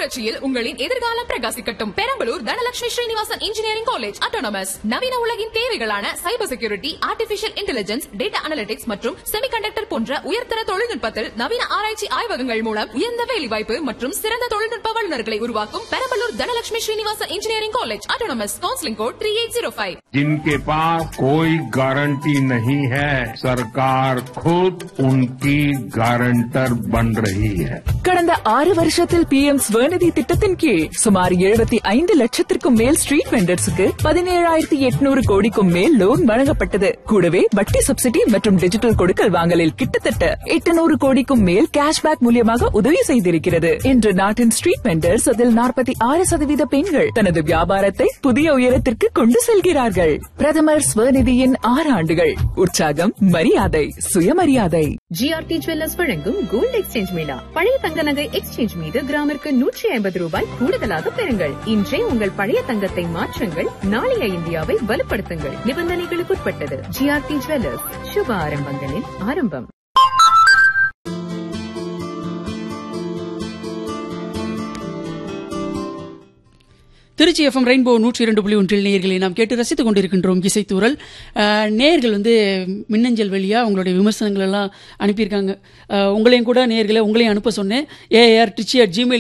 புரட்சியில் உங்களின் எதிர்காலம் பிரகாசிக்கட்டும் Perambalur Dhanalakshmi Srinivasan engineering college autonomous நவீன உலகின் தேவைகளான cyber security artificial intelligence data analytics மற்றும் செமிகண்டக்டர் போன்ற உயர்தர தொழில்நுட்பத்தில் நவீன ஆராய்ச்சி ஆய்வகங்கள் மூலம் உயர்ந்த வேலைவாய்ப்பு மற்றும் சிறந்த தொழில்நுட்ப வல்லுநர்களை உருவாக்கும் Perambalur Dhanalakshmi Srinivasan engineering college autonomous counselling code three eight zero five जिनके पास कोई गारंटी नहीं है सरकार खुद उनकी गारंटर बन रही है கடந்த ஆறு வருஷத்தில் பி எம் ஸ்வநிதி திட்டத்தின் கீழ் சுமார் எழுபத்தி ஐந்து லட்சத்திற்கும் மேல் ஸ்ட்ரீட் வெண்டர்ஸுக்கு பதினேழாயிரத்தி எட்நூறு கோடிக்கும் மேல் லோன் வழங்கப்பட்டது கூடவே வட்டி சப்சிடி மற்றும் டிஜிட்டல் கொடுக்கல் வாங்கலில் கிட்டத்தட்ட எட்டுநூறு கோடிக்கும் மேல் கேஷ்பேக் மூலியமாக உதவி செய்திருக்கிறது இன்று நாட்டின் ஸ்ட்ரீட் வெண்டர்ஸ் அதில் நாற்பத்தி ஆறு சதவீத பெண்கள் தனது வியாபாரத்தை புதிய உயரத்திற்கு கொண்டு செல்கிறார்கள் பிரதமர் ஸ்வநிதியின் ஆறு ஆண்டுகள் உற்சாகம் மரியாதை சுயமரியாதை ஜிஆர்டி ஜுவல்லர்ஸ் வழங்கும் கோல்டு எக்ஸ்சேஞ்ச் மேளா பழைய தங்க நகை எக்ஸ்சேஞ்ச் மீது கிராமிற்கு நூற்றி ஐம்பது ரூபாய் கூடுதலாக பெறுங்கள் இன்றே உங்கள் பழைய தங்கத்தை மாற்றுங்கள் நாளைய இந்தியாவை வலுப்படுத்துங்கள் நிபந்தனைகளுக்குட்பட்டது ஜிஆர்டி ஜுவல்லர்ஸ் சுப ஆரம்பங்களின் ஆரம்பம் திருச்சி எஃப்எம் ரெயின்போ நூற்றி இரண்டு புள்ளி ஒன்றில் நேயர்களை நாம் கேட்டு ரசித்துக் கொண்டிருக்கின்றோம் இசைத்தூரல் அஹ், நேயர்கள் வந்து மின்னஞ்சல் வழியா உங்களுடைய விமர்சனங்கள் எல்லாம் அனுப்பியிருக்காங்க அஹ், உங்களையும் கூட நேயர்களை உங்களையும் அனுப்ப சொன்னேன் ஏஆர் டிச்சி அட் ஜிமெயில்